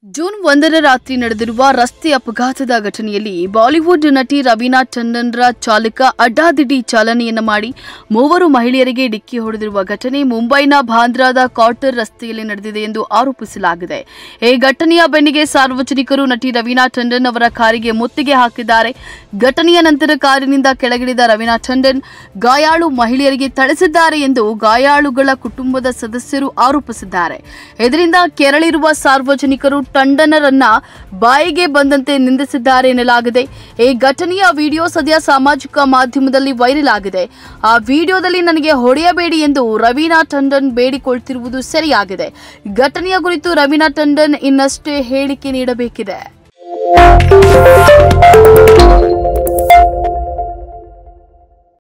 June ಒಂದರ ರಾತ್ರಿ ನಡೆದಿರುವ ರಸ್ತೆ ಅಪಘಾತದ ಘಟನೆಯಲ್ಲಿ ಬಾಲಿವುಡ್ ನಟಿ ರವೀನಾ ಟಂಡನ್ರ ಚಾಲಕ ಅಡ್ಡಾದಿಡ್ಡಿ ಚಾಲನೆಯನ್ನ ಮಾಡಿ ಮೂವರು ಮಹಿಳೆಯರಿಗೆ ಡಿಕ್ಕಿ ಹೊಡೆದಿರುವ ಘಟನೆ ಮುಂಬೈನ ಬಾಂದ್ರಾದ ಕಾಟರ್ ರಸ್ತೆಯಲ್ಲಿ ನಡೆದಿದೆ ಎಂದು ಆರೋಪಿಸಲಾಗಿದೆ ಈ ಘಟನೆಯ ಬೆನ್ನಿಗೆ ಸಾರ್ವಜನಿಕರು ನಟಿ ರವೀನಾ ಟಂಡನ್ ಅವರ ಕಾರಿಗೆ ಮುತ್ತಿಗೆ ಹಾಕಿದ್ದಾರೆ ಘಟನೆಯ ನಂತರ ಕಾರಿನಿಂದ ಕೆಳಗಿಳಿದ ರವೀನಾ ಟಂಡನ್ ಗಾಯಾಳು ಮಹಿಳೆಯರಿಗೆ ಥಳಿಸಿದ್ದಾರೆ ಎಂದು ಗಾಯಾಳುಗಳ ಕುಟುಂಬದ ಸದಸ್ಯರು ಆರೋಪಿಸಿದ್ದಾರೆ ಇದರಿಂದ ಕೆರಳಿರುವ ಸಾರ್ವಜನಿಕರು ಟಂಡನರನ್ನ ಬಾಯಿಗೆ ಬಂದಂತೆ ನಿಂದಿಸಿದ್ದಾರೆ ಎನ್ನಲಾಗಿದೆ ಈ ಘಟನೆಯ ವಿಡಿಯೋ ಸದ್ಯ ಸಾಮಾಜಿಕ ಮಾಧ್ಯಮದಲ್ಲಿ ವೈರಲ್ ಆಗಿದೆ ಆ ವಿಡಿಯೋದಲ್ಲಿ ನನಗೆ ಹೊಡೆಯಬೇಡಿ ಎಂದು ರವೀನಾ ಟಂಡನ್ ಬೇಡಿಕೊಳ್ತಿರುವುದು ಸರಿಯಾಗಿದೆ ಘಟನೆಯ ಕುರಿತು ರವೀನಾ ಟಂಡನ್ ಇನ್ನಷ್ಟೇ ಹೇಳಿಕೆ ನೀಡಬೇಕಿದೆ